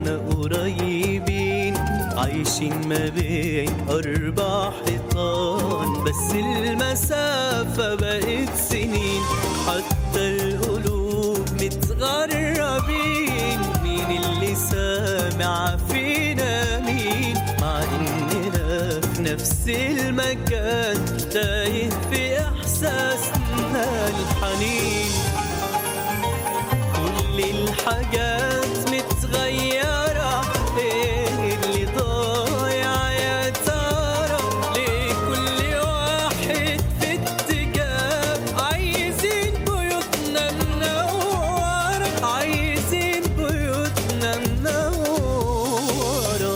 قريبين عايشين ما بين أربع حيطان بس المسافة بقت سنين حتى القلوب متغربين مين اللي سامع فينا مين مع إننا في نفس المكان تايه في إحساسنا الحنين كل الحاجات متغيرة ايه اللي ضايع يا ترى ليه كل واحد في اتجاه عايزين بيوتنا منورة عايزين بيوتنا منورة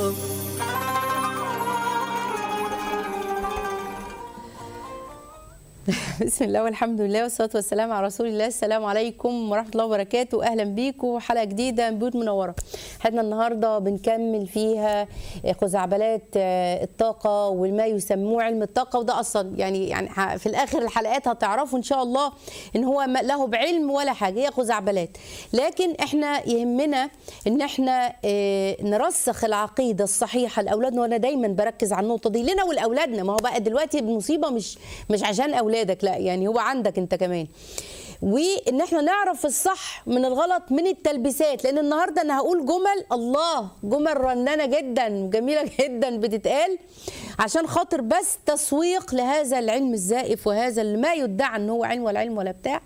بسم الله والحمد لله والصلاه والسلام على رسول الله السلام عليكم ورحمه الله وبركاته اهلا بيكم حلقه جديده من بيوت منوره حلقتنا النهارده بنكمل فيها خزعبلات الطاقه وما يسموه علم الطاقه وده اصلا يعني يعني ه- في الاخر الحلقات هتعرفوا ان شاء الله ان هو ما له بعلم ولا حاجه هي خزعبلات لكن احنا يهمنا ان احنا آه، نرسخ العقيده الصحيحه لاولادنا وانا دايما بركز على النقطه دي لنا ولاولادنا ما هو بقى دلوقتي المصيبه مش مش عشان اولادك لا يعني هو عندك انت كمان وان احنا نعرف الصح من الغلط من التلبيسات لان النهارده انا هقول جمل الله جمل رنانه جدا جميله جدا بتتقال عشان خاطر بس تسويق لهذا العلم الزائف وهذا اللي ما يدعى ان هو علم ولا علم ولا بتاع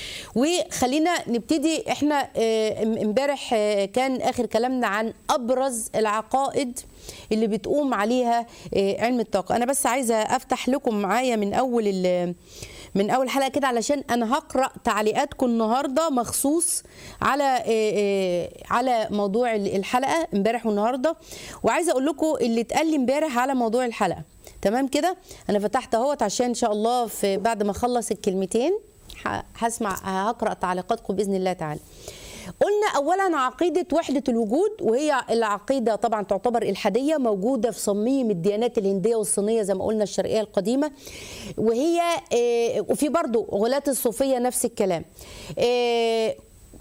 وخلينا نبتدي احنا آه، امبارح آه، كان اخر كلامنا عن ابرز العقائد اللي بتقوم عليها آه، علم الطاقه انا بس عايزه افتح لكم معايا من اول ال- من اول حلقه كده علشان انا هقرا تعليقاتكم النهارده مخصوص على آه، آه، على موضوع الحلقه امبارح والنهارده وعايزه اقول لكم اللي اتقال لي امبارح على موضوع الحلقه تمام كده انا فتحت اهوت عشان ان شاء الله في بعد ما اخلص الكلمتين ه- هسمع هقرا تعليقاتكم باذن الله تعالى قلنا اولا عقيده وحده الوجود وهي العقيده طبعا تعتبر الحاديه موجوده في صميم الديانات الهنديه والصينيه زي ما قلنا الشرقيه القديمه وهي آه، وفي برضو غلاة الصوفيه نفس الكلام آه،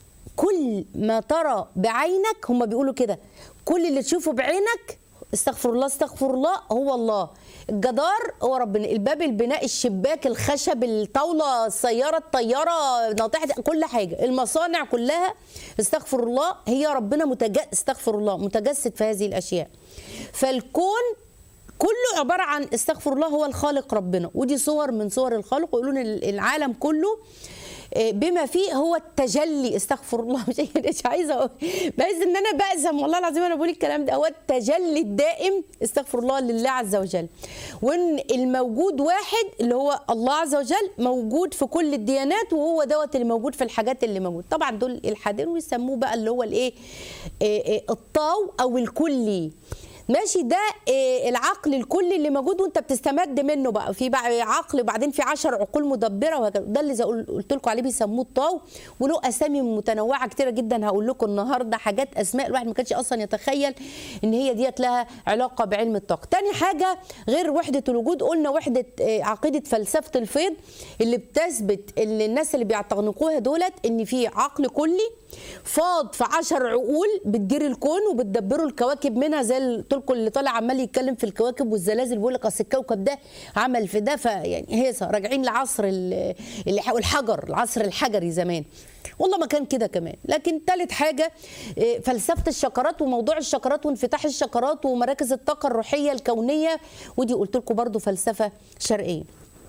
كل ما ترى بعينك هم بيقولوا كده كل اللي تشوفه بعينك استغفر الله استغفر الله هو الله الجدار هو ربنا الباب البناء الشباك الخشب الطاوله السياره الطياره ناطحه كل حاجه المصانع كلها استغفر الله هي ربنا متج... استغفر الله متجسد في هذه الاشياء فالكون كله عباره عن استغفر الله هو الخالق ربنا ودي صور من صور الخالق ويقولون العالم كله آه، بما فيه هو التجلي استغفر الله مش مش عايزه أقول- بحس ان انا بأزم والله العظيم انا بقول الكلام ده هو التجلي الدائم استغفر الله لله عز وجل وان الموجود واحد اللي هو الله عز وجل موجود في كل الديانات وهو دوت اللي موجود في الحاجات اللي موجود طبعا دول الحادين ويسموه بقى اللي هو الايه آه، آه، الطاو او الكلي ماشي ده آه، العقل الكلي اللي موجود وانت بتستمد منه بقى في بقى عقل وبعدين في عشر عقول مدبره وهكذا ده اللي زي قل- قلت لكم عليه بيسموه الطاو وله اسامي متنوعه كتيره جدا هقول لكم النهارده حاجات اسماء الواحد ما كانش اصلا يتخيل ان هي ديت لها علاقه بعلم الطاقه تاني حاجه غير وحده الوجود قلنا وحده آه، عقيده فلسفه الفيض اللي بتثبت ان الناس اللي بيعتنقوها دولت ان في عقل كلي فاض في عشر عقول بتدير الكون وبتدبروا الكواكب منها زي اللي قلت لكم اللي طالع عمال يتكلم في الكواكب والزلازل بيقول لك اصل الكوكب ده عمل في ده فيعني هيصه راجعين لعصر ال- اللي- الحجر العصر الحجري زمان والله ما كان كده كمان لكن ثالث حاجه إيه، فلسفه الشكرات وموضوع الشكرات وانفتاح الشكرات ومراكز الطاقه الروحيه الكونيه ودي قلت لكم برضو فلسفه شرقيه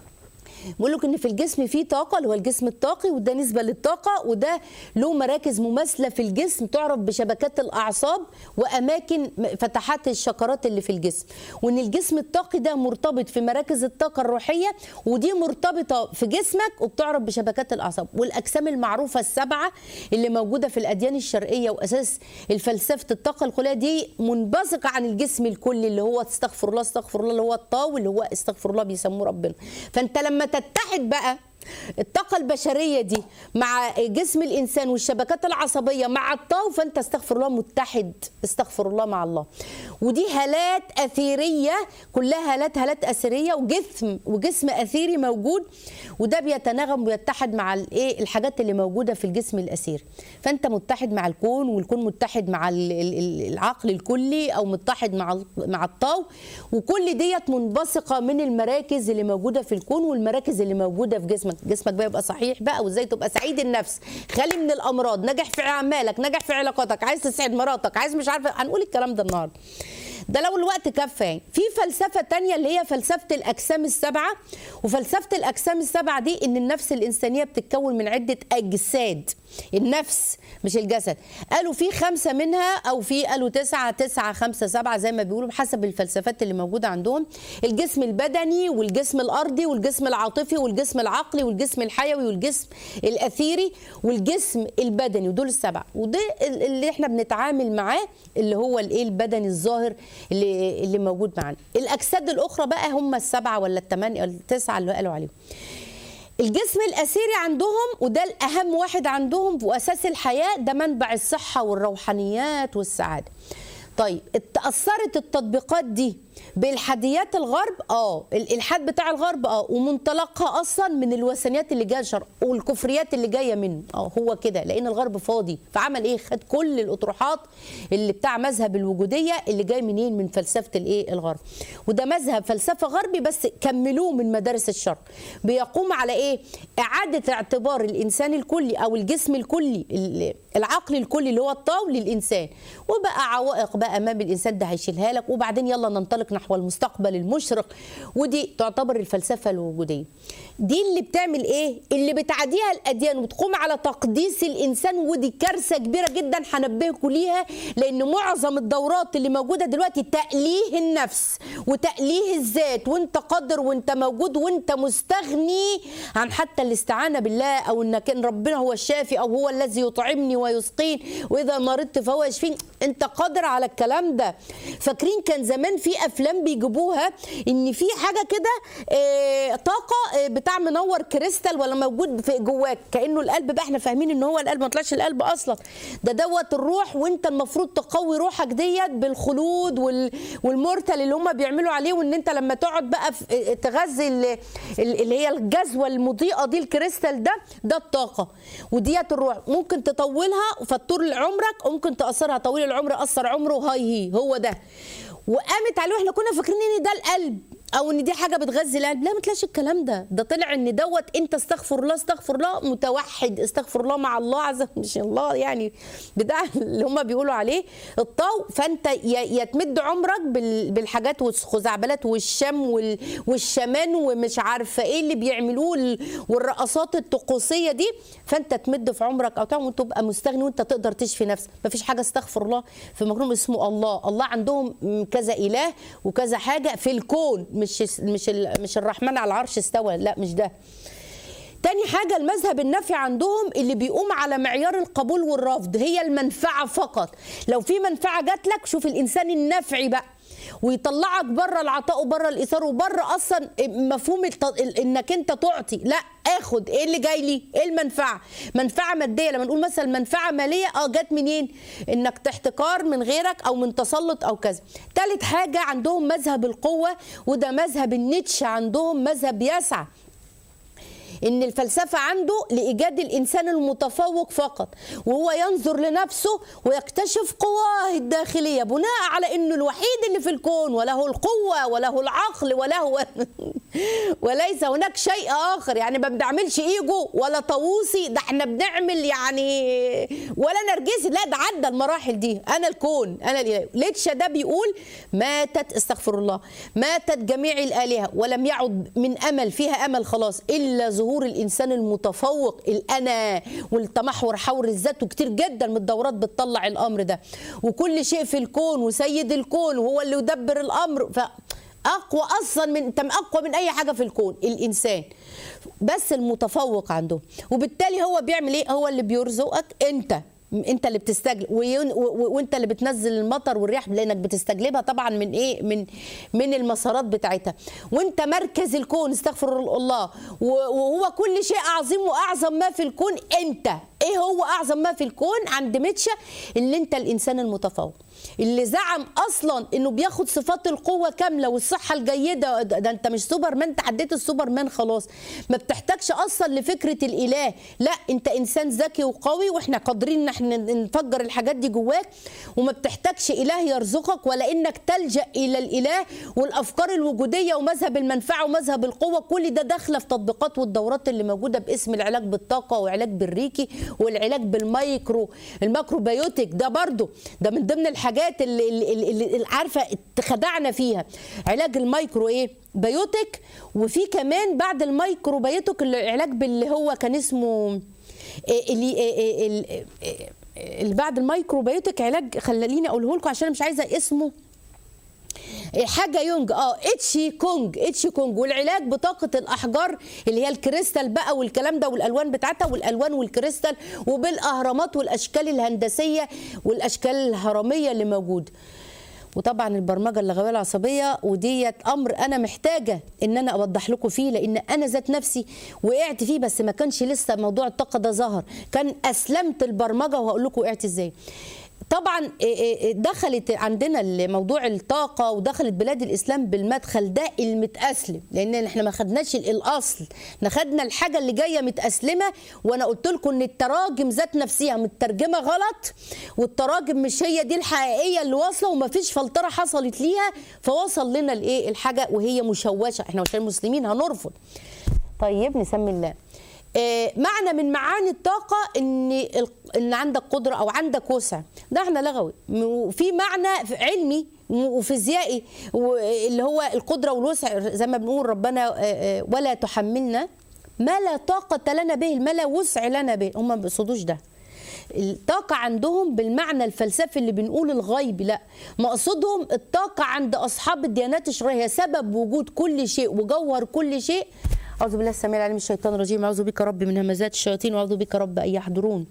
بيقول لك ان في الجسم في طاقه اللي هو الجسم الطاقي وده نسبه للطاقه وده له مراكز مماثله في الجسم تعرف بشبكات الاعصاب واماكن فتحات الشكرات اللي في الجسم وان الجسم الطاقي ده مرتبط في مراكز الطاقه الروحيه ودي مرتبطه في جسمك وبتعرف بشبكات الاعصاب والاجسام المعروفه السبعه اللي موجوده في الاديان الشرقيه واساس الفلسفه الطاقه الكليه دي منبثقه عن الجسم الكلي اللي هو استغفر الله استغفر الله اللي هو الطاو اللي هو استغفر الله بيسموه ربنا فانت لما تتحد بقى الطاقة البشرية دي مع جسم الإنسان والشبكات العصبية مع الطاو فأنت استغفر الله متحد استغفر الله مع الله ودي هالات أثيرية كلها هالات هالات أثيرية وجسم وجسم أثيري موجود وده بيتناغم ويتحد مع الايه الحاجات اللي موجودة في الجسم الأثيري فأنت متحد مع الكون والكون متحد مع ال- ال- ال- العقل الكلي أو متحد مع ال- مع الطاو وكل ديت منبثقة من المراكز اللي موجودة في الكون والمراكز اللي موجودة في جسمك جسمك بقى يبقى صحيح بقى وازاي تبقى سعيد النفس خالي من الامراض ناجح في اعمالك ناجح في علاقاتك عايز تسعد مراتك عايز مش عارفه هنقول الكلام ده النهارده ده لو الوقت كفى يعني في فلسفه تانية اللي هي فلسفه الاجسام السبعه وفلسفه الاجسام السبعه دي ان النفس الانسانيه بتتكون من عده اجساد النفس مش الجسد قالوا في خمسه منها او في قالوا تسعه تسعه خمسه سبعه زي ما بيقولوا بحسب الفلسفات اللي موجوده عندهم الجسم البدني والجسم الارضي والجسم العاطفي والجسم العقلي والجسم الحيوي والجسم الاثيري والجسم البدني ودول السبعه وده ال- اللي احنا بنتعامل معاه اللي هو الايه البدني الظاهر اللي اللي موجود معانا الاجساد الاخرى بقى هم السبعه ولا الثمانيه ولا التسعه اللي قالوا عليهم الجسم الأثيري عندهم وده الأهم واحد عندهم وأساس الحياة ده منبع الصحة والروحانيات والسعادة طيب اتأثرت التطبيقات دي بالحاديات الغرب اه الالحاد بتاع الغرب اه ومنطلقها اصلا من الوثنيات اللي جايه شرق والكفريات اللي جايه منه اه هو كده لان الغرب فاضي فعمل ايه خد كل الاطروحات اللي بتاع مذهب الوجوديه اللي جاي منين من فلسفه الايه الغرب وده مذهب فلسفه غربي بس كملوه من مدارس الشرق بيقوم على ايه اعاده اعتبار الانسان الكلي او الجسم الكلي ال- العقل الكلي اللي هو الطاو للانسان وبقى عوائق بقى امام الانسان ده هيشيلها لك وبعدين يلا ننطلق نحو المستقبل المشرق ودي تعتبر الفلسفه الوجوديه دي اللي بتعمل ايه اللي بتعاديها الاديان وتقوم على تقديس الانسان ودي كارثه كبيره جدا هنبهكم ليها لان معظم الدورات اللي موجوده دلوقتي تأليه النفس وتأليه الذات وانت قادر وانت موجود وانت مستغني عن حتى الاستعانه بالله او ان كان ربنا هو الشافي او هو الذي يطعمني ويسقين واذا مرضت فهو يشفين انت قادر على الكلام ده فاكرين كان زمان في افلام بيجيبوها ان في حاجه كده آه، طاقه آه، بتاع منور كريستال ولا موجود في جواك كانه القلب بقى احنا فاهمين ان هو القلب ما طلعش القلب اصلا ده دوت الروح وانت المفروض تقوي روحك ديت بالخلود وال والمورتال اللي هم بيعملوا عليه وان انت لما تقعد بقى في تغذي ال- ال- اللي هي الجزوه المضيئه دي الكريستال ده ده الطاقه وديت الروح ممكن تطولها فتطول عمرك وممكن تاثرها طويل العمر اثر عمره هاي هي هو ده وقامت عليه واحنا كنا فاكرين ان ده القلب او ان دي حاجه بتغذي القلب لا ما طلعش الكلام ده ده طلع ان دوت انت استغفر الله استغفر الله متوحد استغفر الله مع الله عز مش الله يعني بتاع اللي هم بيقولوا عليه الطو فانت يا يا تمد عمرك بال- بالحاجات والخزعبلات والشم وال- والشمان ومش عارفه ايه اللي بيعملوه ال- والرقصات الطقوسيه دي فانت تمد في عمرك او تعمل وتبقى مستغني وانت تقدر تشفي نفسك مفيش حاجه استغفر الله في مكروم اسمه الله الله عندهم كذا اله وكذا حاجه في الكون مش مش ال- مش الرحمن على العرش استوى لا مش ده تاني حاجة المذهب النفي عندهم اللي بيقوم على معيار القبول والرفض هي المنفعة فقط لو في منفعة جات لك شوف الإنسان النفعي بقى ويطلعك بره العطاء وبره الايثار وبره اصلا مفهوم الت... ال- انك انت تعطي لا اخد ايه اللي جاي لي ايه المنفعه منفعه ماديه لما نقول مثلا منفعه ماليه اه جت منين انك تحتكار من غيرك او من تسلط او كذا ثالث حاجه عندهم مذهب القوه وده مذهب النيتشه عندهم مذهب يسعى ان الفلسفه عنده لايجاد الانسان المتفوق فقط وهو ينظر لنفسه ويكتشف قواه الداخليه بناء على انه الوحيد اللي في الكون وله القوه وله العقل وله وليس هناك شيء اخر يعني ما بنعملش ايجو ولا طاووسي ده احنا بنعمل يعني ولا نرجسي لا ده عدى المراحل دي انا الكون انا الاله ليتشا ده بيقول ماتت استغفر الله ماتت جميع الالهه ولم يعد من امل فيها امل خلاص الا ظهور الانسان المتفوق الانا والتمحور حول الذات وكتير جدا من الدورات بتطلع الامر ده وكل شيء في الكون وسيد الكون وهو اللي يدبر الامر ف اقوى اصلا من انت اقوى من اي حاجه في الكون الانسان بس المتفوق عنده وبالتالي هو بيعمل ايه هو اللي بيرزقك انت انت اللي بتستجلب وين- و- و- وانت اللي بتنزل المطر والرياح لانك بتستجلبها طبعا من ايه من من المسارات بتاعتها وانت مركز الكون استغفر الله و- وهو كل شيء عظيم واعظم ما في الكون انت ايه هو اعظم ما في الكون عند ميتشا اللي انت الانسان المتفوق اللي زعم اصلا انه بياخد صفات القوه كامله والصحه الجيده ده, ده انت مش سوبر مان انت عديت السوبر مان خلاص ما بتحتاجش اصلا لفكره الاله لا انت انسان ذكي وقوي واحنا قادرين ان احنا نفجر الحاجات دي جواك وما بتحتاجش اله يرزقك ولا انك تلجا الى الاله والافكار الوجوديه ومذهب المنفعه ومذهب القوه كل ده داخله في تطبيقات والدورات اللي موجوده باسم العلاج بالطاقه وعلاج بالريكي والعلاج بالمايكرو الماكروبيوتيك ده برضو ده من ضمن الحاجات اللي, اللي, اللي, اللي عارفه اتخدعنا فيها علاج المايكرو ايه بيوتيك وفي كمان بعد المايكرو بيوتيك العلاج باللي هو كان اسمه إيه اللي إيه إيه ال- إيه اللي بعد المايكروبيوتيك علاج خليني اقوله لكم عشان أنا مش عايزه اسمه إيه حاجه يونج اه اتشي كونج اتشي كونج والعلاج بطاقه الاحجار اللي هي الكريستال بقى والكلام ده والالوان بتاعتها والالوان والكريستال وبالاهرامات والاشكال الهندسيه والاشكال الهرميه اللي موجوده وطبعا البرمجه اللغويه العصبيه وديت امر انا محتاجه ان انا اوضح لكم فيه لان انا ذات نفسي وقعت فيه بس ما كانش لسه موضوع الطاقه ده ظهر كان اسلمت البرمجه وهقول لكم وقعت ازاي طبعا إيه إيه دخلت عندنا موضوع الطاقه ودخلت بلاد الاسلام بالمدخل ده المتاسلم لان احنا ما خدناش ال- الاصل احنا خدنا الحاجه اللي جايه متاسلمه وانا قلت لكم ان التراجم ذات نفسها مترجمه غلط والتراجم مش هي دي الحقيقيه اللي واصله ومفيش فلتره حصلت ليها فوصل لنا الايه الحاجه وهي مشوشه احنا عشان مسلمين هنرفض طيب نسمي الله آه، معنى من معاني الطاقة إن ال- إن عندك قدرة أو عندك وسع ده احنا لغوي م- وفي معنى ف- علمي و- وفيزيائي و- اللي هو القدرة والوسع زي ما بنقول ربنا آه، آه، ولا تحملنا ما لا طاقة لنا به ما لا وسع لنا به هم ما بيقصدوش ده الطاقة عندهم بالمعنى الفلسفي اللي بنقول الغيب لا مقصودهم الطاقة عند أصحاب الديانات الشرعية هي سبب وجود كل شيء وجوهر كل شيء أعوذ بالله السميع العليم من الشيطان الرجيم أعوذ بك رب من همزات الشياطين وأعوذ بك رب أن يحضرون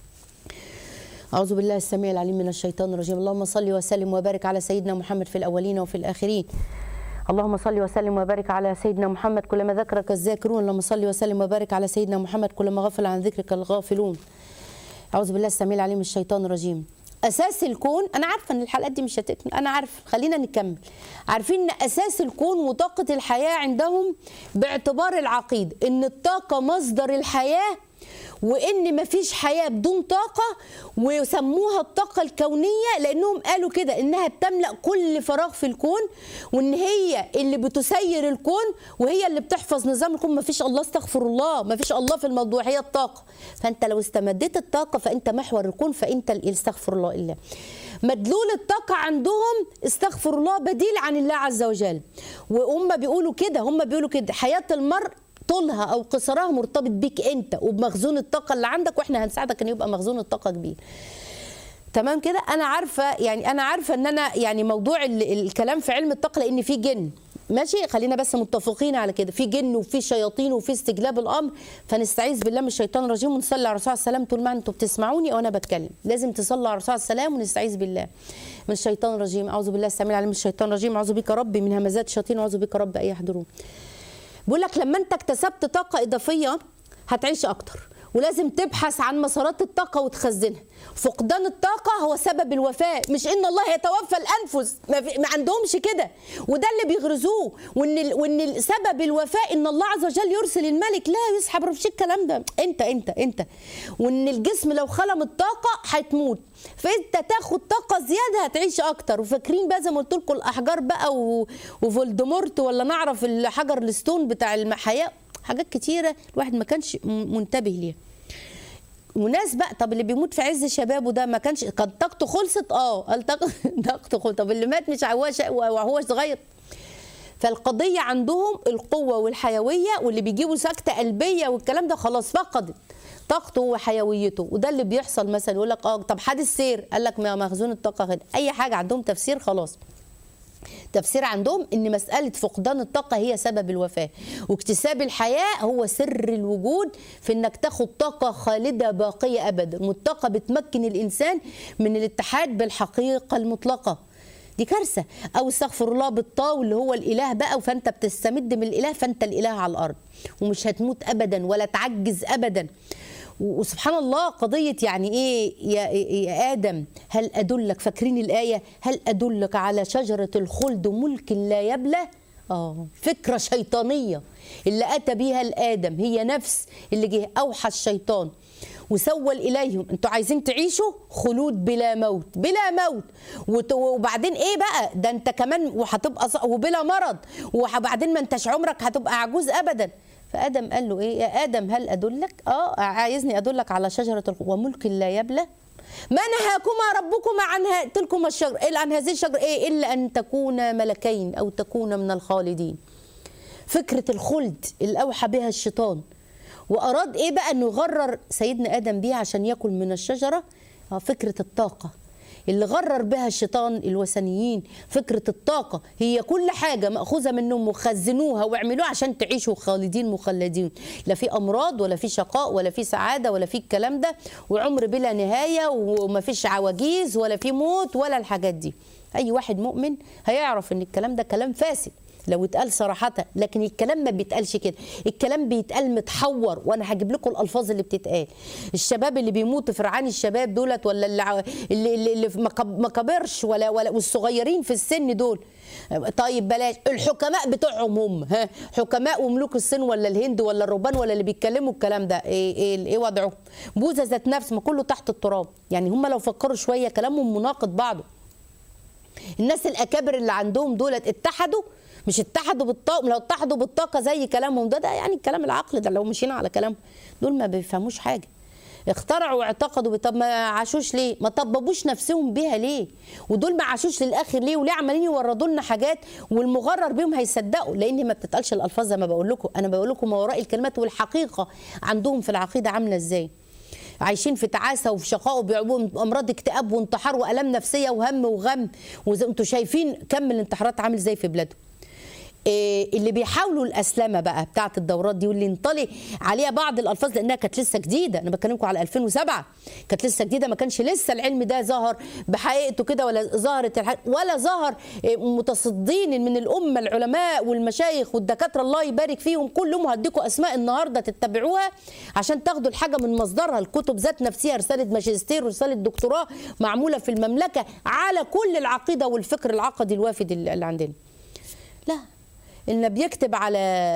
أعوذ بالله السميع العليم من الشيطان الرجيم اللهم صل وسلم وبارك على سيدنا محمد في الأولين وفي الآخرين اللهم صل وسلم وبارك على سيدنا محمد كلما ذكرك الذاكرون اللهم صل وسلم وبارك على سيدنا محمد كلما غفل عن ذكرك الغافلون أعوذ بالله السميع العليم من الشيطان الرجيم أساس الكون أنا عارفة إن الحلقات دي مش هتكمل أنا عارفة خلينا نكمل عارفين إن أساس الكون وطاقة الحياة عندهم باعتبار العقيد إن الطاقة مصدر الحياة وان مفيش حياه بدون طاقه وسموها الطاقه الكونيه لانهم قالوا كده انها بتملا كل فراغ في الكون وان هي اللي بتسير الكون وهي اللي بتحفظ نظام الكون مفيش الله استغفر الله مفيش الله في الموضوع هي الطاقه فانت لو استمديت الطاقه فانت محور الكون فانت ال- استغفر الله الا مدلول الطاقة عندهم استغفر الله بديل عن الله عز وجل وهم بيقولوا كده هم بيقولوا كده حياة المرء طولها او قصرها مرتبط بيك انت وبمخزون الطاقه اللي عندك واحنا هنساعدك ان يبقى مخزون الطاقه كبير تمام كده انا عارفه يعني انا عارفه ان انا يعني موضوع ال- الكلام في علم الطاقه لان في جن ماشي خلينا بس متفقين على كده في جن وفي شياطين وفي استجلاب الامر فنستعيذ بالله من الشيطان الرجيم ونصلي على الرسول عليه السلام طول ما انتم بتسمعوني وانا بتكلم لازم تصلوا على الرسول عليه السلام ونستعيذ بالله من الشيطان الرجيم اعوذ بالله السميع العليم من الشيطان الرجيم اعوذ بك ربي من همزات الشياطين واعوذ بك رب ان يحضرون بقول لك لما انت اكتسبت طاقه اضافيه هتعيش اكتر ولازم تبحث عن مسارات الطاقه وتخزنها فقدان الطاقه هو سبب الوفاه مش ان الله يتوفى الانفس ما, في ما عندهمش كده وده اللي بيغرزوه وان ال... وان ال- سبب الوفاه ان الله عز وجل يرسل الملك لا يسحب مفيش الكلام ده انت انت انت وان الجسم لو خلى من الطاقه هتموت فانت تاخد طاقه زياده هتعيش اكتر وفاكرين بقى زي ما قلت لكم الاحجار بقى و... وفولدمورت ولا نعرف الحجر الستون بتاع الحياه حاجات كتيره الواحد ما كانش م- منتبه ليها وناس بقى طب اللي بيموت في عز شبابه ده ما كانش كان طاقته خلصت اه قال طاق- طاقته خلصت طب اللي مات مش هو ش- وهو صغير فالقضية عندهم القوة والحيوية واللي بيجيبوا سكتة قلبية والكلام ده خلاص فقدت طاقته وحيويته وده اللي بيحصل مثلا يقول لك اه طب حادث سير قال لك ما مخزون الطاقة غير اي حاجة عندهم تفسير خلاص تفسير عندهم ان مساله فقدان الطاقه هي سبب الوفاه واكتساب الحياه هو سر الوجود في انك تاخد طاقه خالده باقيه ابدا والطاقه بتمكن الانسان من الاتحاد بالحقيقه المطلقه دي كارثه او استغفر الله بالطاو اللي هو الاله بقى فانت بتستمد من الاله فانت الاله على الارض ومش هتموت ابدا ولا تعجز ابدا وسبحان الله قضية يعني إيه يا, يا آدم هل أدلك فاكرين الآية هل أدلك على شجرة الخلد ملك لا يبلى آه فكرة شيطانية اللي أتى بها الآدم هي نفس اللي جه أوحى الشيطان وسول إليهم أنتوا عايزين تعيشوا خلود بلا موت بلا موت وت- وبعدين إيه بقى ده أنت كمان وهتبقى ص- وبلا مرض وبعدين ما أنتش عمرك هتبقى عجوز أبدا فادم قال له ايه يا ادم هل ادلك اه عايزني ادلك على شجره الخ- وملك لا يبلى ما نهاكما ربكما عن ها- تلكما الشجر الا عن هذه الشجره ايه الا ان تكونا ملكين او تكونا من الخالدين فكره الخلد اللي اوحى بها الشيطان واراد ايه بقى انه يغرر سيدنا ادم بيها عشان ياكل من الشجره آه، فكره الطاقه اللي غرر بها الشيطان الوثنيين فكرة الطاقة هي كل حاجة مأخوذة منهم وخزنوها واعملوها عشان تعيشوا خالدين مخلدين لا في أمراض ولا في شقاء ولا في سعادة ولا في الكلام ده وعمر بلا نهاية وما فيش عواجيز ولا في موت ولا الحاجات دي أي واحد مؤمن هيعرف إن الكلام ده كلام فاسد لو اتقال صراحة لكن الكلام ما بيتقالش كده الكلام بيتقال متحور وانا هجيب لكم الالفاظ اللي بتتقال الشباب اللي بيموتوا فرعان الشباب دولت ولا اللي ع- اللي, اللي, اللي ما كب- ما كبرش ولا ولا والصغيرين في السن دول طيب بلاش الحكماء بتوعهم هم ها حكماء وملوك الصين ولا الهند ولا الروبان ولا اللي بيتكلموا الكلام ده ايه ايه ايه وضعه بوذا ذات نفس ما كله تحت التراب يعني هم لو فكروا شويه كلامهم مناقض بعضه الناس الاكابر اللي عندهم دولت اتحدوا مش اتحدوا بالطاقه لو اتحدوا بالطاقه زي كلامهم ده ده يعني كلام العقل ده لو مشينا على كلامهم دول ما بيفهموش حاجه اخترعوا واعتقدوا طب ما عاشوش ليه ما طببوش نفسهم بيها ليه ودول ما عاشوش للاخر ليه وليه عمالين يوردوا لنا حاجات والمغرر بيهم هيصدقوا لان ما بتتقالش الالفاظ زي ما بقول لكم انا بقول لكم ما وراء الكلمات والحقيقه عندهم في العقيده عامله ازاي عايشين في تعاسه وفي شقاء وبيعبوا امراض اكتئاب وانتحار والام نفسيه وهم وغم وزي انتوا شايفين كم الانتحارات عامل ازاي في بلادهم إيه اللي بيحاولوا الاسلمه بقى بتاعه الدورات دي واللي انطلي عليها بعض الالفاظ لانها كانت لسه جديده انا بكلمكم على 2007 كانت لسه جديده ما كانش لسه العلم ده ظهر بحقيقته كده ولا ظهرت الح... ولا ظهر إيه، متصدين من الامه العلماء والمشايخ والدكاتره الله يبارك فيهم كلهم هديكم اسماء النهارده تتبعوها عشان تاخدوا الحاجه من مصدرها الكتب ذات نفسها رساله ماجستير ورساله دكتوراه معموله في المملكه على كل العقيده والفكر العقدي الوافد اللي عندنا لا اللي بيكتب على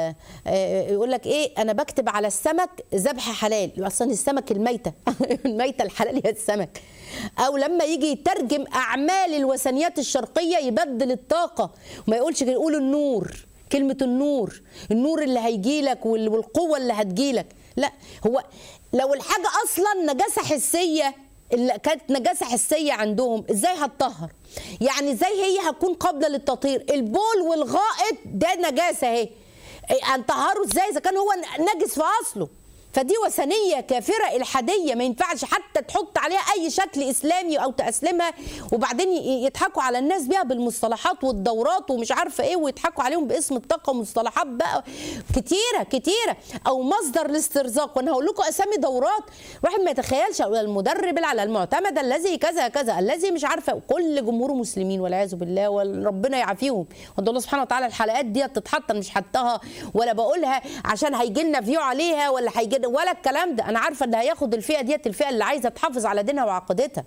آه، يقول لك ايه انا بكتب على السمك ذبح حلال اصلا السمك الميته الميته الحلال هي السمك او لما يجي يترجم اعمال الوثنيات الشرقيه يبدل الطاقه وما يقولش كده يقول النور كلمه النور النور اللي هيجي لك والقوه اللي هتجي لك لا هو لو الحاجه اصلا نجاسه حسيه اللي كانت نجاسه حسيه عندهم ازاي هتطهر يعني ازاي هي هتكون قابله للتطهير البول والغائط ده نجاسه اهي هنطهره ازاي اذا كان هو نجس في اصله فدي وثنيه كافره الحاديه ما ينفعش حتى تحط عليها اي شكل اسلامي او تاسلمها وبعدين ي- يضحكوا على الناس بيها بالمصطلحات والدورات ومش عارفه ايه ويضحكوا عليهم باسم الطاقه ومصطلحات بقى كتيره كتيره او مصدر الاسترزاق وانا هقول لكم اسامي دورات واحد ما يتخيلش أقول المدرب على المعتمد الذي كذا كذا الذي مش عارفه كل جمهوره مسلمين والعياذ بالله وربنا يعافيهم وادعو الله سبحانه وتعالى الحلقات دي تتحط أنا مش حطها ولا بقولها عشان هيجي لنا فيو عليها ولا هيجي ولا الكلام ده انا عارفه ان هياخد الفئه ديت الفئه اللي عايزه تحافظ على دينها وعقيدتها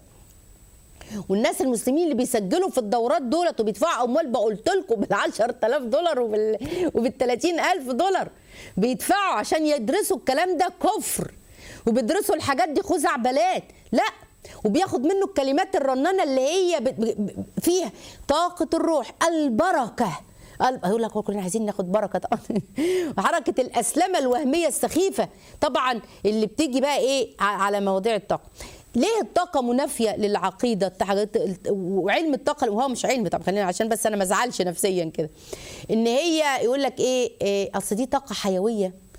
والناس المسلمين اللي بيسجلوا في الدورات دولت وبيدفعوا اموال بقولت لكم بال 10000 دولار وبال وبال 30000 دولار بيدفعوا عشان يدرسوا الكلام ده كفر وبيدرسوا الحاجات دي خزعبلات لا وبياخد منه الكلمات الرنانه اللي هي ب- ب- فيها طاقه الروح البركه قال- يقول لك هو كلنا عايزين ناخد بركه طبعا حركه الاسلمه الوهميه السخيفه طبعا اللي بتيجي بقى ايه ع- على مواضيع الطاقه ليه الطاقة منافية للعقيدة التحاجات- وعلم الطاقة وهو مش علم طب خلينا عشان بس أنا ما ازعلش نفسيا كده إن هي يقول لك إيه, إيه أصل دي طاقة حيوية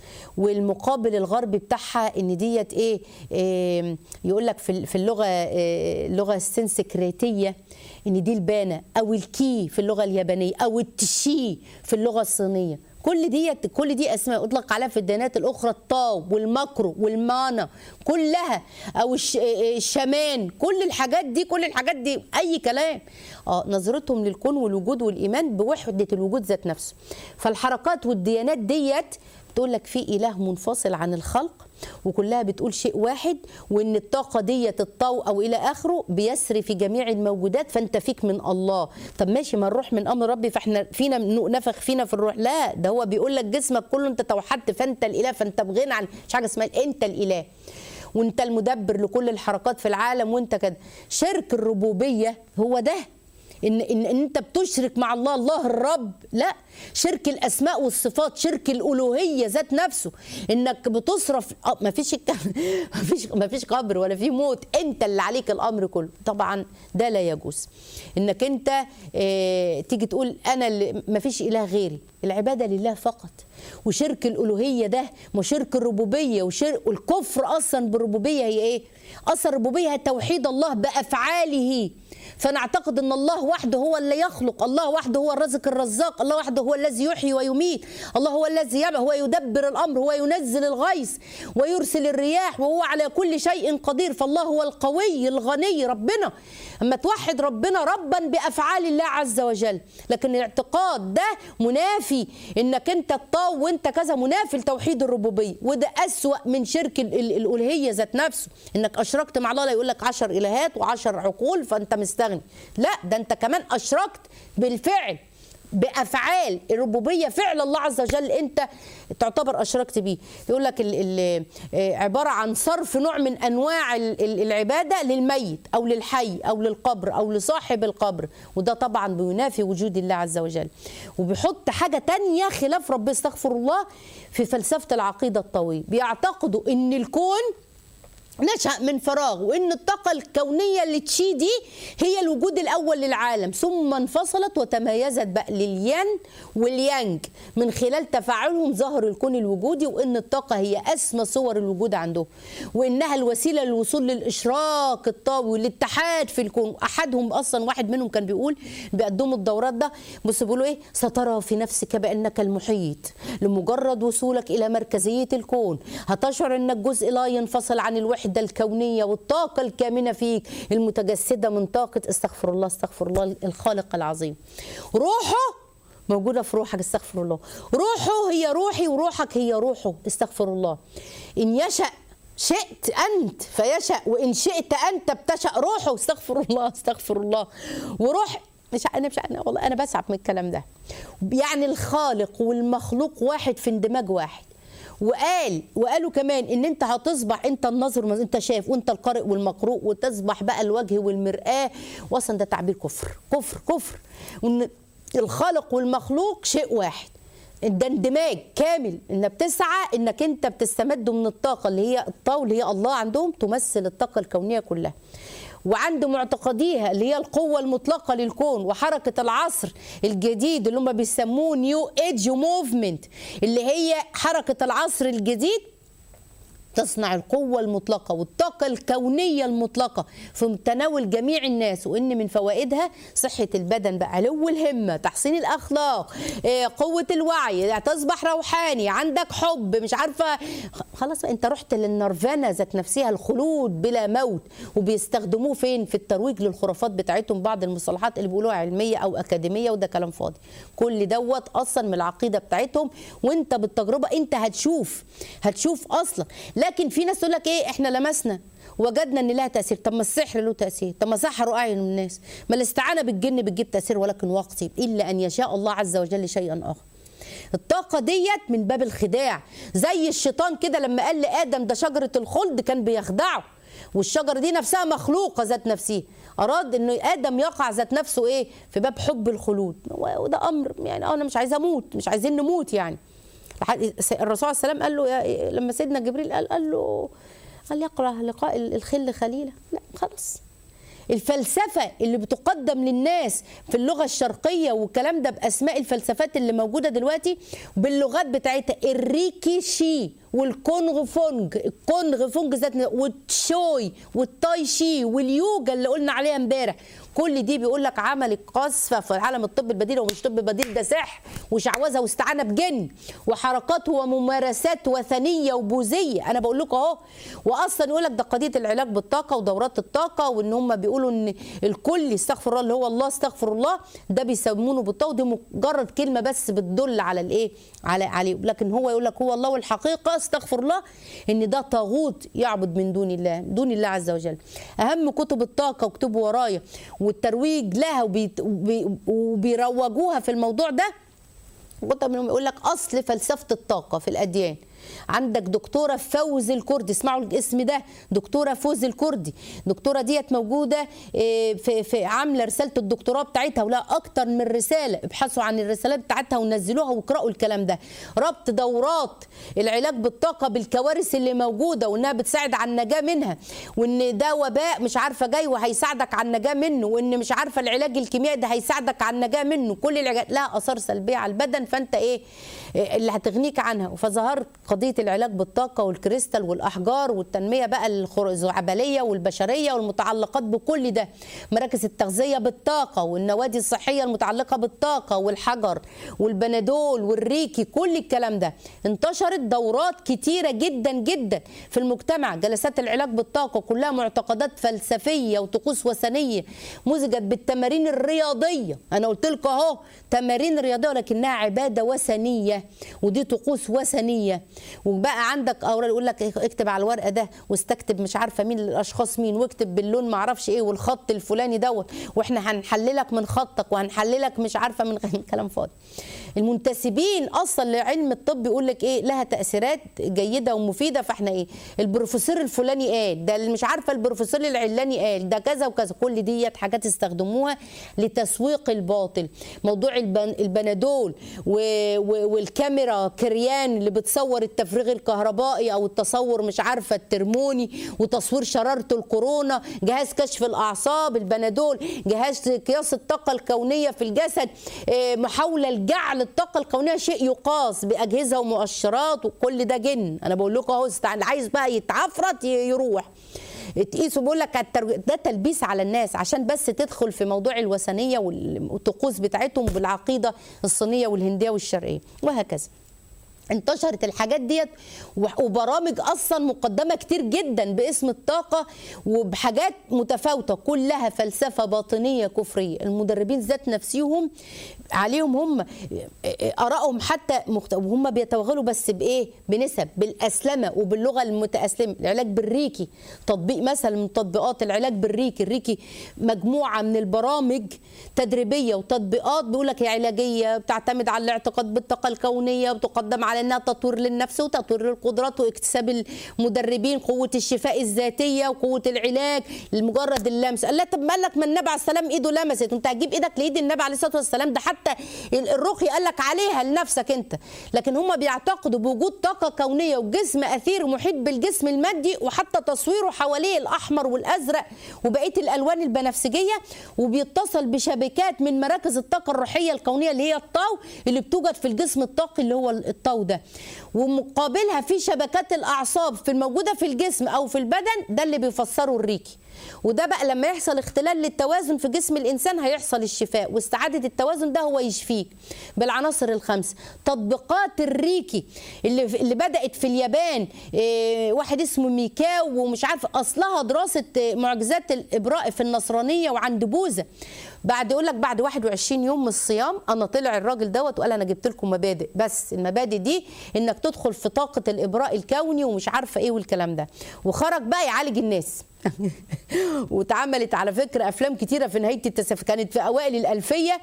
والمقابل الغربي بتاعها ان ديت ايه, إيه يقول لك في في اللغه إيه اللغه السنسكريتيه ان دي البانه او الكي في اللغه اليابانيه او التشي في اللغه الصينيه كل ديت كل دي اسماء اطلق عليها في الديانات الاخرى الطاو والمكرو والمانا كلها او الش- الشمان كل الحاجات دي كل الحاجات دي اي كلام اه نظرتهم للكون والوجود والايمان بوحده الوجود ذات نفسه فالحركات والديانات ديت بتقول لك في اله منفصل عن الخلق وكلها بتقول شيء واحد وان الطاقه ديت الطو او الى اخره بيسري في جميع الموجودات فانت فيك من الله طب ماشي ما الروح من امر ربي فاحنا فينا نفخ فينا في الروح لا ده هو بيقول لك جسمك كله انت توحدت فانت الاله فانت بغنى عن مش حاجه اسمها انت الاله وانت المدبر لكل الحركات في العالم وانت كده شرك الربوبيه هو ده ان ان إن انت بتشرك مع الله الله الرب لا شرك الاسماء والصفات شرك الالوهيه ذات نفسه انك بتصرف آه، ما فيش ما فيش ما فيش قبر ولا في موت انت اللي عليك الامر كله طبعا ده لا يجوز انك انت اه تيجي تقول انا اللي ما فيش اله غيري العباده لله فقط وشرك الالوهيه ده وشرك الربوبيه وشرك والكفر اصلا بالربوبيه هي ايه اصلا الربوبيه هي توحيد الله بافعاله فنعتقد ان الله وحده هو اللي يخلق الله وحده هو الرازق الرزاق الله وحده هو الذي يحيي ويميت الله هو الذي يبع هو يدبر الامر هو ينزل الغيث ويرسل الرياح وهو على كل شيء قدير فالله هو القوي الغني ربنا اما توحد ربنا ربا بافعال الله عز وجل لكن الاعتقاد ده منافي انك انت الطاو وانت كذا منافي لتوحيد الربوبيه وده اسوا من شرك ال- ال- الالوهيه ذات نفسه انك اشركت مع الله لا يقول لك 10 الهات و10 عقول فانت مستغني لا ده انت كمان اشركت بالفعل بافعال الربوبيه فعل الله عز وجل انت تعتبر اشركت بيه يقول لك ال ال آه، عباره عن صرف نوع من انواع ال- ال- العباده للميت او للحي او للقبر او لصاحب القبر وده طبعا بينافي وجود الله عز وجل وبيحط حاجه تانية خلاف ربنا استغفر الله في فلسفه العقيده الطويل بيعتقدوا ان الكون نشأ من فراغ وإن الطاقة الكونية اللي تشي دي هي الوجود الأول للعالم ثم انفصلت وتميزت بقى للين واليانج من خلال تفاعلهم ظهر الكون الوجودي وإن الطاقة هي أسمى صور الوجود عندهم وإنها الوسيلة للوصول للإشراق الطاوي والاتحاد في الكون أحدهم أصلا واحد منهم كان بيقول بيقدموا الدورات ده بص بيقولوا إيه سترى في نفسك بأنك المحيط لمجرد وصولك إلى مركزية الكون هتشعر أنك جزء لا ينفصل عن الوحدة الكونية والطاقة الكامنة فيك المتجسدة من طاقة استغفر الله استغفر الله الخالق العظيم روحه موجودة في روحك استغفر الله روحه هي روحي وروحك هي روحه استغفر الله إن يشأ شئت أنت فيشأ وإن شئت أنت بتشأ روحه استغفر الله استغفر الله وروح مش انا مش انا والله انا بسعب من الكلام ده يعني الخالق والمخلوق واحد في اندماج واحد وقال وقالوا كمان ان انت هتصبح انت النظر ما انت شايف وانت القارئ والمقروء وتصبح بقى الوجه والمرآة واصلا ده تعبير كفر كفر كفر وان الخالق والمخلوق شيء واحد ده اندماج كامل ان بتسعى انك انت بتستمد من الطاقه اللي هي الطاقه اللي هي الله عندهم تمثل الطاقه الكونيه كلها وعند معتقديها اللي هي القوة المطلقة للكون وحركة العصر الجديد اللي هم بيسموه نيو ايدج موفمنت اللي هي حركة العصر الجديد تصنع القوة المطلقة والطاقة الكونية المطلقة في متناول جميع الناس وإن من فوائدها صحة البدن بقى علو الهمة تحسين الأخلاق إيه، قوة الوعي تصبح روحاني عندك حب مش عارفة خلاص بقى أنت رحت للنرفانة ذات نفسها الخلود بلا موت وبيستخدموه فين في الترويج للخرافات بتاعتهم بعض المصطلحات اللي بيقولوها علمية أو أكاديمية وده كلام فاضي كل دوت أصلا من العقيدة بتاعتهم وأنت بالتجربة أنت هتشوف هتشوف أصلا لكن في ناس تقول لك ايه احنا لمسنا وجدنا ان لها تاثير طب ما السحر له تاثير طب ما سحروا اعين الناس ما الاستعانه بالجن بتجيب تاثير ولكن وقتي الا ان يشاء الله عز وجل شيئا اخر الطاقة ديت من باب الخداع زي الشيطان كده لما قال لآدم ده شجرة الخلد كان بيخدعه والشجرة دي نفسها مخلوقة ذات نفسها أراد إن آدم يقع ذات نفسه إيه في باب حب الخلود وده أمر يعني أنا مش عايز أموت مش عايزين نموت يعني الرسول عليه السلام قال له يا لما سيدنا جبريل قال قال له قال يقرأ لقاء الخل خليله لا خلاص الفلسفه اللي بتقدم للناس في اللغه الشرقيه والكلام ده باسماء الفلسفات اللي موجوده دلوقتي باللغات بتاعتها الريكيشي والكونغ فونج الكونغ فونج ذات والتشوي والتاي شي واليوجا اللي قلنا عليها امبارح كل دي بيقول لك عملت قصفه في عالم الطب البديل ومش طب بديل ده سحر وشعوذه واستعانه بجن وحركات وممارسات وثنيه وبوذيه انا بقول لكم اهو واصلا يقول لك ده قضيه العلاج بالطاقه ودورات الطاقه وان هم بيقولوا ان الكل استغفر الله اللي هو الله استغفر الله ده بيسمونه بالطاقه ودي مجرد كلمه بس بتدل على الايه على عليه لكن هو يقول لك هو الله والحقيقه استغفر الله ان ده طاغوت يعبد من دون الله دون الله عز وجل اهم كتب الطاقه واكتبوا ورايا والترويج لها وبيت- وبي- وبيروجوها في الموضوع ده كتب منهم يقول لك اصل فلسفه الطاقه في الاديان عندك دكتوره فوز الكردي اسمعوا الاسم ده دكتوره فوز الكردي الدكتوره ديت موجوده إيه، في في عامله رساله الدكتوراه بتاعتها ولا اكتر من رساله ابحثوا عن الرسالات بتاعتها ونزلوها واقراوا الكلام ده ربط دورات العلاج بالطاقه بالكوارث اللي موجوده وانها بتساعد على النجاه منها وان ده وباء مش عارفه جاي وهيساعدك على النجاه منه وان مش عارفه العلاج الكيميائي ده هيساعدك على النجاه منه كل العلاجات لها اثار سلبيه على البدن فانت ايه إيه اللي هتغنيك عنها فظهرت قضيه العلاج بالطاقه والكريستال والاحجار والتنميه بقى الزعبليه والبشريه والمتعلقات بكل ده مراكز التغذيه بالطاقه والنوادي الصحيه المتعلقه بالطاقه والحجر والبنادول والريكي كل الكلام ده انتشرت دورات كتيره جدا جدا في المجتمع جلسات العلاج بالطاقه كلها معتقدات فلسفيه وطقوس وثنيه مزجت بالتمارين الرياضيه انا قلت لكم اهو تمارين رياضيه ولكنها عباده وثنيه ودي طقوس وثنيه وبقى عندك اوراق يقول لك اكتب على الورقه ده واستكتب مش عارفه مين الاشخاص مين واكتب باللون ما اعرفش ايه والخط الفلاني دوت واحنا هنحللك من خطك وهنحللك مش عارفه من كلام فاضي المنتسبين اصلا لعلم الطب يقول لك ايه لها تاثيرات جيده ومفيده فاحنا ايه البروفيسور الفلاني قال ده اللي مش عارفه البروفيسور العلاني قال ده كذا وكذا كل ديت حاجات استخدموها لتسويق الباطل موضوع البن البنادول و... و... والكاميرا كريان اللي بتصور التفريغ الكهربائي او التصور مش عارفه الترموني وتصوير شراره الكورونا جهاز كشف الاعصاب البنادول جهاز قياس الطاقه الكونيه في الجسد إيه، محاوله لجعل الطاقه الكونيه شيء يقاس باجهزه ومؤشرات وكل ده جن انا بقول لكم اهو استع- اللي عايز بقى يتعفرت ي- يروح تقيسوا بيقول لك التر- ده تلبيس على الناس عشان بس تدخل في موضوع الوثنيه والطقوس بتاعتهم بالعقيده الصينيه والهنديه والشرقيه وهكذا انتشرت الحاجات ديت وح- وبرامج اصلا مقدمه كتير جدا باسم الطاقه وبحاجات متفاوته كلها فلسفه باطنيه كفريه المدربين ذات نفسهم عليهم هم ارائهم حتى مخت... وهم بيتوغلوا بس بايه بنسب بالاسلمه وباللغه المتاسلمه العلاج بالريكي تطبيق مثلا من تطبيقات العلاج بالريكي الريكي مجموعه من البرامج تدريبيه وتطبيقات بيقول لك هي علاجيه بتعتمد على الاعتقاد بالطاقه الكونيه وتقدم على انها تطوير للنفس وتطوير للقدرات واكتساب المدربين قوه الشفاء الذاتيه وقوه العلاج لمجرد اللمس قال لا طب ما قال لك ما النبي عليه السلام ايده لمست انت هتجيب ايدك لايد النبي عليه الصلاه والسلام ده حتى الرقي قال لك عليها لنفسك انت لكن هم بيعتقدوا بوجود طاقه كونيه وجسم اثير محيط بالجسم المادي وحتى تصويره حواليه الاحمر والازرق وبقيه الالوان البنفسجيه وبيتصل بشبكات من مراكز الطاقه الروحيه الكونيه اللي هي الطاو اللي بتوجد في الجسم الطاقي اللي هو الطاو ده ومقابلها في شبكات الاعصاب في الموجوده في الجسم او في البدن ده اللي بيفسره الريكي وده بقى لما يحصل اختلال للتوازن في جسم الانسان هيحصل الشفاء واستعاده التوازن ده هو يشفيك بالعناصر الخمسه تطبيقات الريكي اللي اللي بدات في اليابان إيه، واحد اسمه ميكاو ومش عارف اصلها دراسه إيه، معجزات الابراء في النصرانيه وعند بوذا بعد يقول لك بعد 21 يوم من الصيام انا طلع الراجل دوت وقال انا جبت لكم مبادئ بس المبادئ دي انك تدخل في طاقه الابراء الكوني ومش عارفه ايه والكلام ده وخرج بقى يعالج الناس واتعملت على فكره افلام كتيره في نهايه التسعينات كانت في اوائل الالفيه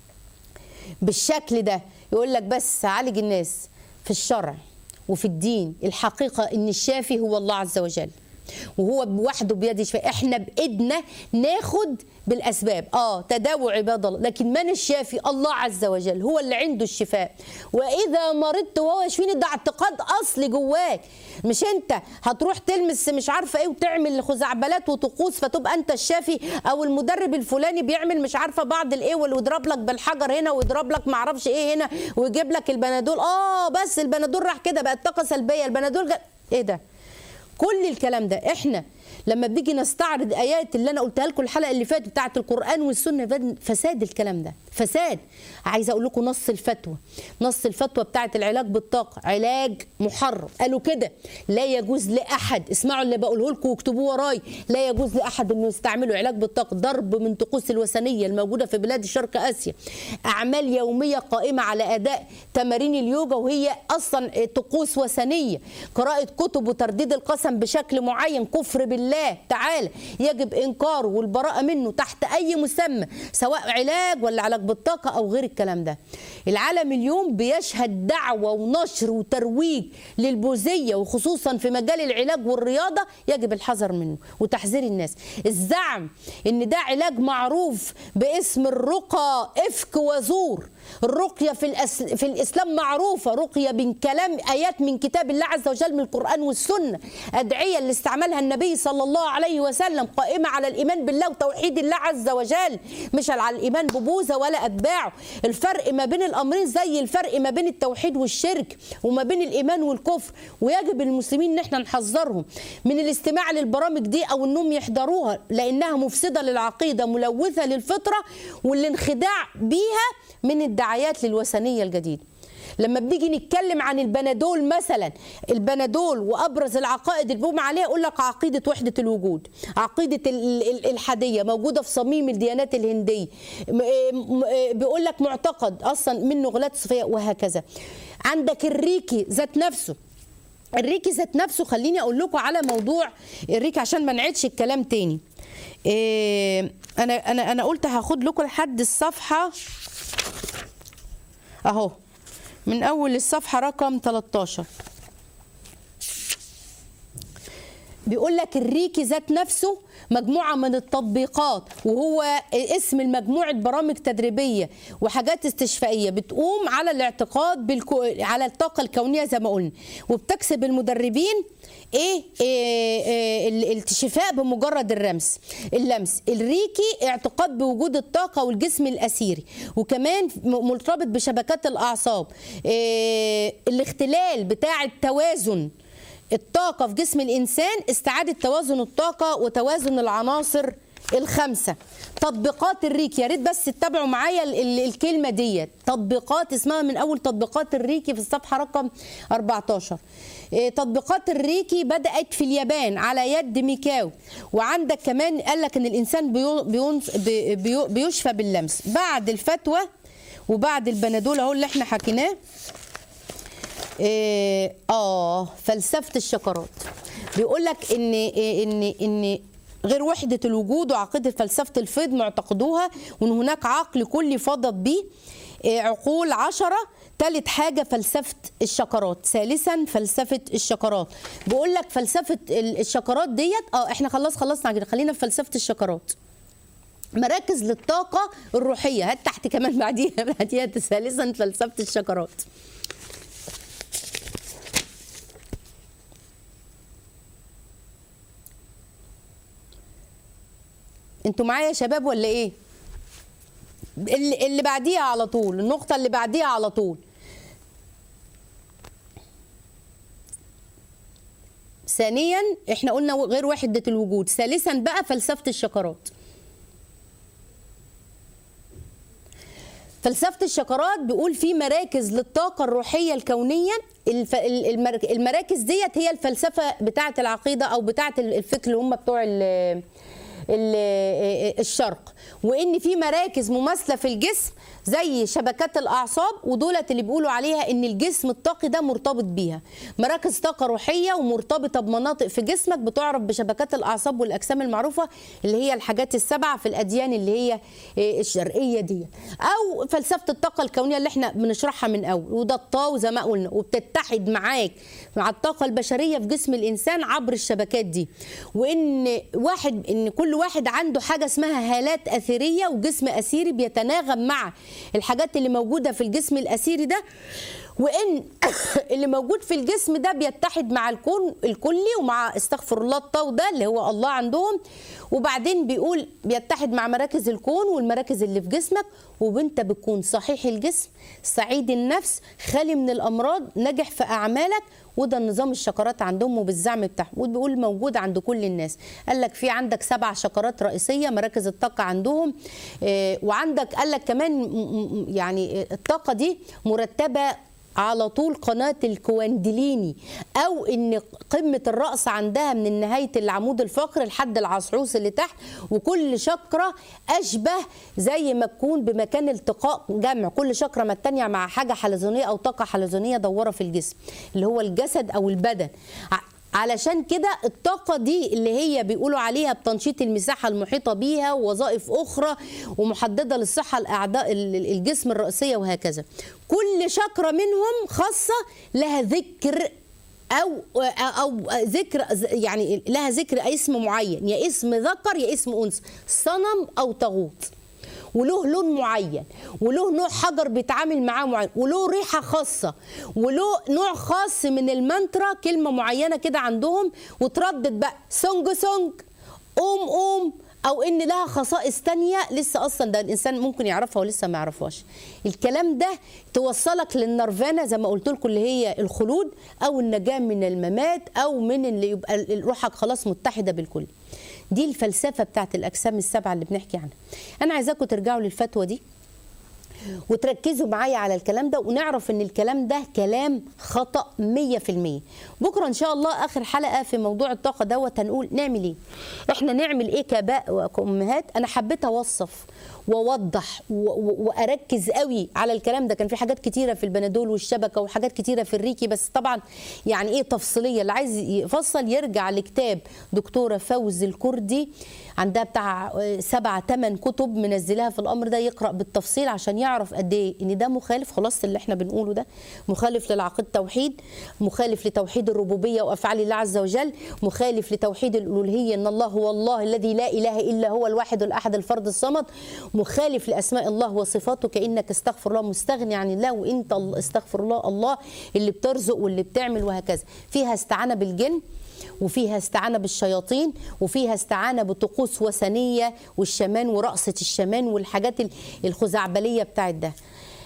بالشكل ده يقول لك بس عالج الناس في الشرع وفي الدين الحقيقه ان الشافي هو الله عز وجل وهو بوحده بيد يشفي احنا بايدنا ناخد بالاسباب اه تداووا عباد الله لكن من الشافي الله عز وجل هو اللي عنده الشفاء واذا مرضت وهو يشفيني ده اعتقاد اصلي جواك مش انت هتروح تلمس مش عارفه ايه وتعمل خزعبلات وطقوس فتبقى انت الشافي او المدرب الفلاني بيعمل مش عارفه بعض الايه ويضرب لك بالحجر هنا ويضرب لك ما اعرفش ايه هنا ويجيب لك البنادول اه بس البنادول راح كده بقت طاقه سلبيه البنادول جا... ايه ده كل الكلام ده احنا لما بنيجي نستعرض ايات اللي انا قلتها لكم الحلقه اللي فاتت بتاعه القران والسنه فد- فساد الكلام ده فساد عايزه اقول لكم نص الفتوى نص الفتوى بتاعه العلاج بالطاقه علاج محرم قالوا كده لا يجوز لاحد اسمعوا اللي بقوله لكم واكتبوه وراي لا يجوز لاحد انه يستعملوا علاج بالطاقه ضرب من طقوس الوثنيه الموجوده في بلاد شرق اسيا اعمال يوميه قائمه على اداء تمارين اليوجا وهي اصلا طقوس وثنيه قراءه كتب وترديد القسم بشكل معين كفر بالله تعالى يجب انكاره والبراءه منه تحت اي مسمى سواء علاج ولا علاج بالطاقه او غير الكلام ده العالم اليوم بيشهد دعوه ونشر وترويج للبوذيه وخصوصا في مجال العلاج والرياضه يجب الحذر منه وتحذير الناس الزعم ان ده علاج معروف باسم الرقى افك وزور الرقيه في الأس... في الاسلام معروفه رقيه من كلام ايات من كتاب الله عز وجل من القران والسنه ادعيه اللي استعملها النبي صلى الله عليه وسلم قائمه على الايمان بالله وتوحيد الله عز وجل مش على الايمان ببوذا ولا اتباعه الفرق ما بين الامرين زي الفرق ما بين التوحيد والشرك وما بين الايمان والكفر ويجب المسلمين ان احنا نحذرهم من الاستماع للبرامج دي او انهم يحضروها لانها مفسده للعقيده ملوثه للفطره والانخداع بيها من الدعايات للوثنيه الجديده لما بنيجي نتكلم عن البنادول مثلا البنادول وابرز العقائد اللي بيقوم عليها يقول لك عقيده وحده الوجود عقيده ال- ال- الالحاديه موجوده في صميم الديانات الهنديه م- م- بيقول لك معتقد اصلا منه غلات صفيه وهكذا عندك الريكي ذات نفسه الريكي ذات نفسه خليني اقول لكم على موضوع الريكي عشان ما نعيدش الكلام تاني إيه انا انا انا قلت هاخد لكم لحد الصفحه اهو من اول الصفحه رقم 13 بيقول لك الريكي ذات نفسه مجموعة من التطبيقات وهو اسم المجموعة برامج تدريبية وحاجات استشفائية بتقوم على الاعتقاد بالكو... على الطاقة الكونية زي ما قلنا وبتكسب المدربين ايه, إيه, إيه الشفاء بمجرد الرمس اللمس الريكي اعتقاد بوجود الطاقة والجسم الأثيري وكمان مرتبط بشبكات الأعصاب إيه الاختلال بتاع التوازن الطاقة في جسم الإنسان استعادة توازن الطاقة وتوازن العناصر الخمسة تطبيقات الريكي يا ريت بس تتابعوا معايا ال- ال- الكلمة دي تطبيقات اسمها من أول تطبيقات الريكي في الصفحة رقم 14 إيه، تطبيقات الريكي بدأت في اليابان على يد ميكاو وعندك كمان قال لك ان الانسان بيو- بينص- بي- بيو- بيشفى باللمس بعد الفتوى وبعد البنادول اهو اللي احنا حكيناه إيه، اه فلسفه الشكرات بيقول لك ان إيه، ان ان غير وحده الوجود وعقيده فلسفه الفيض معتقدوها وان هناك عقل كلي فضت به إيه، عقول عشرة ثالث حاجة فلسفة الشكرات ثالثا فلسفة الشكرات بيقول لك فلسفة ال- الشكرات ديت اه احنا خلاص خلصنا كده خلينا في فلسفة الشكرات مراكز للطاقة الروحية هات تحت كمان بعديها بعديها ثالثا فلسفة الشكرات انتوا معايا يا شباب ولا ايه اللي, اللي بعديها على طول النقطة اللي بعديها على طول ثانيا احنا قلنا غير وحدة الوجود ثالثا بقى فلسفة الشكرات فلسفة الشكرات بيقول في مراكز للطاقة الروحية الكونية الف... المر- المراكز ديت هي الفلسفة بتاعة العقيدة أو بتاعة الفكر اللي هم بتوع ال... ال- الشرق وان في مراكز مماثله في الجسم زي شبكات الاعصاب ودولت اللي بيقولوا عليها ان الجسم الطاقي ده مرتبط بيها مراكز طاقه روحيه ومرتبطه بمناطق في جسمك بتعرف بشبكات الاعصاب والاجسام المعروفه اللي هي الحاجات السبعه في الاديان اللي هي إيه، الشرقيه دي او فلسفه الطاقه الكونيه اللي احنا بنشرحها من اول وده الطاو زي ما قلنا وبتتحد معاك مع الطاقه البشريه في جسم الانسان عبر الشبكات دي وان واحد ان كل واحد عنده حاجه اسمها هالات اثيريه وجسم اثيري بيتناغم مع الحاجات اللي موجوده في الجسم الاثيري ده وان اللي موجود في الجسم ده بيتحد مع الكون الكلي ومع استغفر الله الطاو ده اللي هو الله عندهم وبعدين بيقول بيتحد مع مراكز الكون والمراكز اللي في جسمك وانت بتكون صحيح الجسم سعيد النفس خالي من الامراض ناجح في اعمالك وده نظام الشكرات عندهم وبالزعم بتاعهم وبيقول موجود عند كل الناس قال لك في عندك سبع شكرات رئيسيه مراكز الطاقه عندهم آه، وعندك قال لك كمان م- م- يعني الطاقه دي مرتبه على طول قناة الكواندليني أو إن قمة الرأس عندها من نهاية العمود الفقري لحد العصعوص اللي تحت وكل شكرة أشبه زي ما تكون بمكان التقاء جمع كل شكرة ما التانية مع حاجة حلزونية أو طاقة حلزونية دورة في الجسم اللي هو الجسد أو البدن ع- علشان كده الطاقة دي اللي هي بيقولوا عليها بتنشيط المساحة المحيطة بيها ووظائف أخرى ومحددة للصحة الأعضاء ال- ال- الجسم الرئيسية وهكذا كل شكرة منهم خاصة لها ذكر أو أو ذكر يعني لها ذكر اسم معين يا اسم ذكر يا اسم أنثى صنم أو طاغوت وله لون معين وله نوع حجر بيتعامل معاه معين وله ريحه خاصه وله نوع خاص من المانترا كلمه معينه كده عندهم وتردد بقى سونج سونج قوم قوم او ان لها خصائص تانية لسه اصلا ده الانسان ممكن يعرفها ولسه ما يعرفهاش الكلام ده توصلك للنرفانه زي ما قلت لكم اللي هي الخلود او النجاه من الممات او من اللي يبقى ال- روحك خلاص متحده بالكل دي الفلسفه بتاعت الاجسام السبعه اللي بنحكي عنها انا عايزاكم ترجعوا للفتوى دي وتركزوا معايا على الكلام ده ونعرف ان الكلام ده كلام خطا 100% بكره ان شاء الله اخر حلقه في موضوع الطاقه دوت هنقول نعمل ايه احنا نعمل ايه كاباء وكامهات انا حبيت اوصف واوضح و- و- واركز قوي على الكلام ده كان في حاجات كتيره في البنادول والشبكه وحاجات كتيره في الريكي بس طبعا يعني ايه تفصيليه اللي عايز يفصل يرجع لكتاب دكتوره فوز الكردي عندها بتاع سبع ثمان كتب منزلاها في الامر ده يقرا بالتفصيل عشان يعرف قد ايه ان ده مخالف خلاص اللي احنا بنقوله ده مخالف للعقيده التوحيد مخالف لتوحيد الربوبيه وافعال الله عز وجل مخالف لتوحيد الالوهيه ان الله هو الله الذي لا اله الا هو الواحد الاحد الفرد الصمد مخالف لاسماء الله وصفاته كانك استغفر الله مستغني عن الله وانت الله- استغفر الله الله اللي بترزق واللي بتعمل وهكذا فيها استعانه بالجن وفيها استعانه بالشياطين وفيها استعانه بطقوس وثنيه والشمان ورقصه الشمان والحاجات ال- الخزعبليه بتاعت ده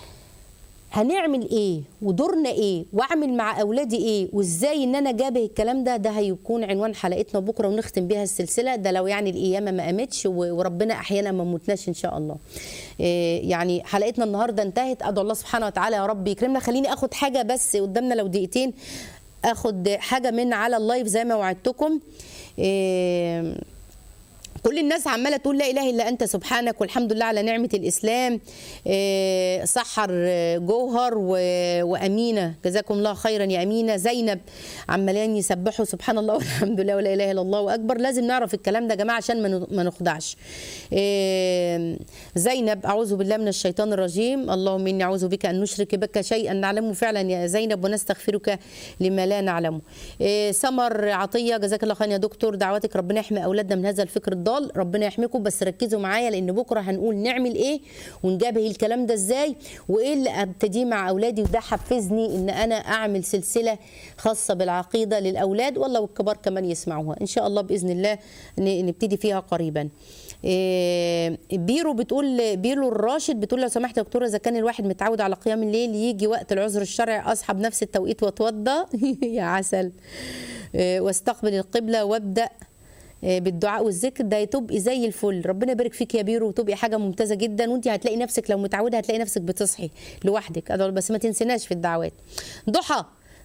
هنعمل ايه ودورنا ايه واعمل مع اولادي ايه وازاي ان انا جابه الكلام ده ده هيكون عنوان حلقتنا بكره ونختم بيها السلسله ده لو يعني القيامه ما قامتش و- وربنا احيانا ما موتناش ان شاء الله إيه يعني حلقتنا النهارده انتهت ادعو الله سبحانه وتعالى يا رب يكرمنا خليني اخد حاجه بس قدامنا لو دقيقتين اخد حاجه من على اللايف زي ما وعدتكم إيه كل الناس عماله تقول لا اله الا انت سبحانك والحمد لله على نعمه الاسلام إيه، سحر آه، جوهر و- وامينه جزاكم الله خيرا يا امينه زينب عمالين يسبحوا سبحان الله والحمد لله ولا اله الا الله واكبر لازم نعرف الكلام ده يا جماعه عشان ما ن- ما نخدعش إيه، زينب اعوذ بالله من الشيطان الرجيم اللهم اني اعوذ بك ان نشرك بك شيئا نعلمه فعلا يا زينب ونستغفرك لما لا نعلمه إيه، سمر عطيه جزاك الله خير يا دكتور دعواتك ربنا يحمي اولادنا من هذا الفكر الضال ربنا يحميكم بس ركزوا معايا لان بكره هنقول نعمل ايه ونجابه الكلام ده ازاي وايه اللي ابتديه مع اولادي وده حفزني ان انا اعمل سلسله خاصه بالعقيده للاولاد والله والكبار كمان يسمعوها ان شاء الله باذن الله ن- نبتدي فيها قريبا إيه، بيرو بتقول بيرو الراشد بتقول لو سمحت يا دكتوره اذا كان الواحد متعود على قيام الليل يجي وقت العذر الشرعي اصحى بنفس التوقيت واتوضى يا عسل إيه، واستقبل القبله وابدا إيه، بالدعاء والذكر ده تبقي زي الفل ربنا يبارك فيك يا بيرو وتبقي حاجه ممتازه جدا وانت هتلاقي نفسك لو متعوده هتلاقي نفسك بتصحي لوحدك أدعو- بس ما تنسيناش في الدعوات ضحى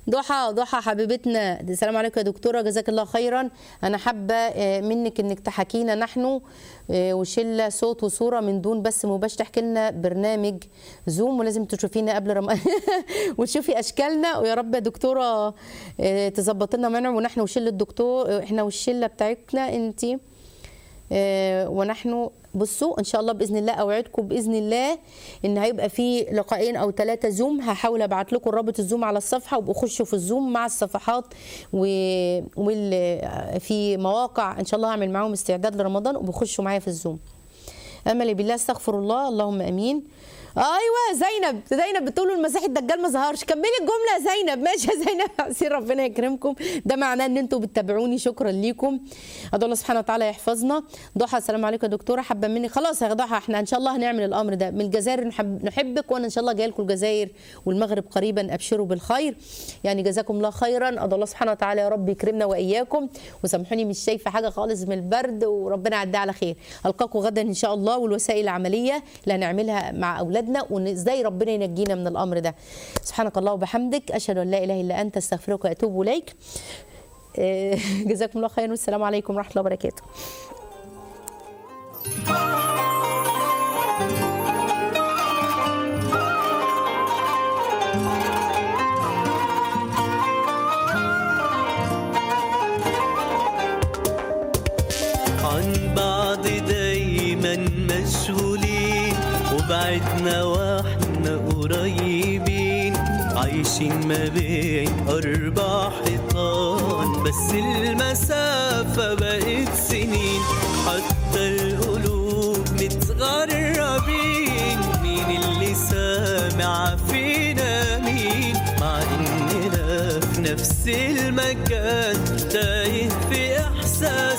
ضحى ضحى حبيبتنا السلام عليكم يا دكتوره جزاك الله خيرا انا حابه آه، منك انك تحكينا نحن آه، وشله صوت وصوره من دون بس مباشر تحكي لنا برنامج زوم ولازم تشوفينا قبل رم... وتشوفي اشكالنا ويا رب يا دكتوره آه، تظبط لنا منع ونحن وشله الدكتور آه، احنا والشله بتاعتنا انتي آه، ونحن بصوا ان شاء الله باذن الله اوعدكم باذن الله ان هيبقى في لقاءين او ثلاثه زوم هحاول ابعت لكم رابط الزوم على الصفحه وابقوا خشوا في الزوم مع الصفحات و... وال... في مواقع ان شاء الله هعمل معاهم استعداد لرمضان وبخشوا معايا في الزوم املي بالله استغفر الله اللهم امين ايوه زينب زينب بتقول المسيح الدجال ما ظهرش كملي الجمله يا زينب ماشي يا زينب عسير ربنا يكرمكم ده معناه ان انتوا بتتابعوني شكرا ليكم ادعو الله سبحانه وتعالى يحفظنا ضحى السلام عليكم يا دكتوره حابه مني خلاص يا ضحى احنا ان شاء الله هنعمل الامر ده من الجزائر نحب نحبك وانا ان شاء الله جايه لكم الجزائر والمغرب قريبا ابشروا بالخير يعني جزاكم الله خيرا ادعو الله سبحانه وتعالى يا رب يكرمنا واياكم وسامحوني مش شايفه حاجه خالص من البرد وربنا يعديها على خير القاكم غدا ان شاء الله والوسائل العمليه اللي هنعملها مع اولادنا وازاي ربنا ينجينا من الامر ده سبحانك الله وبحمدك اشهد ان لا اله الا انت استغفرك واتوب اليك آه، جزاكم الله خيرا والسلام عليكم ورحمه الله وبركاته عن بعض دايما مشغولين وبعدنا واحنا قريبين عايشين ما بين أربع حيطان بس المسافة بقت سنين حتى القلوب متغربين مين اللي سامع فينا مين مع إننا في نفس المكان تايه في إحساس